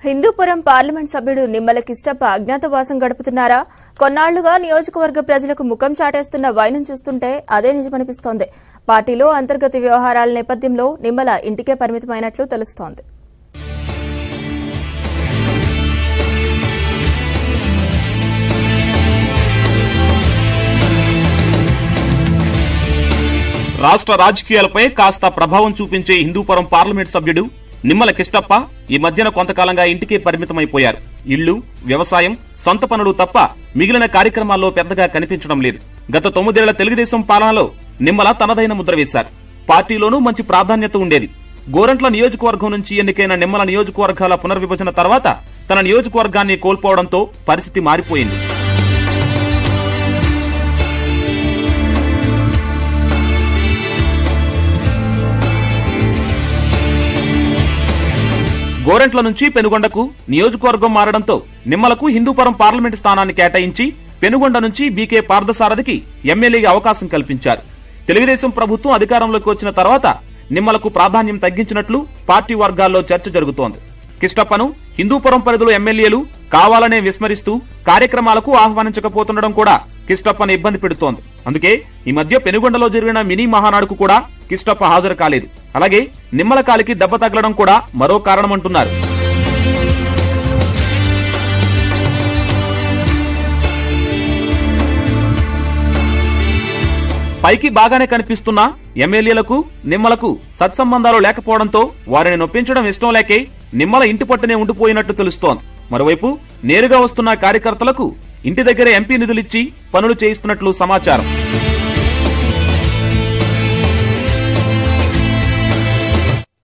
Hindupuram parliament సభ్యుడు నిమ్మల కిష్టప్ప అజ్ఞాతవాసం గడుపుతున్నారా కొన్నాళ్లుగా నియోజకవర్గ ప్రజలకు ముఖం చాటేస్తున్న వైనం చూస్తుంటే అదే నిజమనిపిస్తోంది పార్టీలో అంతర్గత వ్యవహారాల నేపథ్యంలో నిమ్మల ఇంటికే పరిమితమైనట్లు తెలుస్తోంది రాష్ట్ర రాజకీయాలపై కాస్త ప్రభావం చూపించే హిందూపురం పార్లమెంట్ సభ్యుడు నిమ్మల కిష్టప్ప ఈ మధ్యన కొంతకాలంగా ఇంటికే పరిమితమైపోయారు ఇళ్లు వ్యవసాయం సొంత పనులు తప్ప మిగిలిన కార్యక్రమాల్లో పెద్దగా కనిపించడం లేదు గత తొమ్మిదేళ్ల తెలుగుదేశం పాలనలో నిమ్మల తనదైన ముద్ర వేశారు పార్టీలోనూ మంచి ప్రాధాన్యత ఉండేది గోరంట్ల నియోజకవర్గం నుంచి ఎన్నికైన నిమ్మల నియోజకవర్గాల పునర్విభజన తర్వాత తన నియోజకవర్గాన్ని కోల్పోవడంతో పరిస్థితి మారిపోయింది గోరంట్ల నుంచి పెనుగొండకు నియోజకవర్గం మారడంతో నిమ్మలకు హిందూపురం పార్లమెంటు స్థానాన్ని కేటాయించి పెనుగొండ నుంచి బీకే పార్థసారథికి ఎమ్మెల్యేగా అవకాశం కల్పించారు తెలుగుదేశం ప్రభుత్వం అధికారంలోకి వచ్చిన తర్వాత నిమ్మలకు ప్రాధాన్యం తగ్గించినట్లు పార్టీ వర్గాల్లో చర్చ జరుగుతోంది కిష్టప్పను హిందూపురం పరిధిలో ఎమ్మెల్యేలు కావాలనే విస్మరిస్తూ కార్యక్రమాలకు ఆహ్వానించకపోతుండడం కూడా కిష్టప్పను ఇబ్బంది పెడుతోంది అందుకే ఈ మధ్య పెనుగొండలో జరిగిన మినీ మహానాడుకు కూడా కిష్టప్ప హాజరు కాలేదు అలాగే నిమ్మల కాలికి దెబ్బ తగలడం కూడా మరో కారణమంటున్నారు పైకి బాగానే కనిపిస్తున్న ఎమ్మెల్యేలకు నిమ్మలకు సత్సంబంధాలు లేకపోవడంతో వారిని నొప్పించడం ఇష్టం లేకే నిమ్మల ఇంటి పట్టునే ఉండిపోయినట్టు తెలుస్తోంది మరోవైపు నేరుగా వస్తున్న కార్యకర్తలకు ఇంటి దగ్గరే ఎంపీ నిధులిచ్చి పనులు చేయిస్తున్నట్లు సమాచారం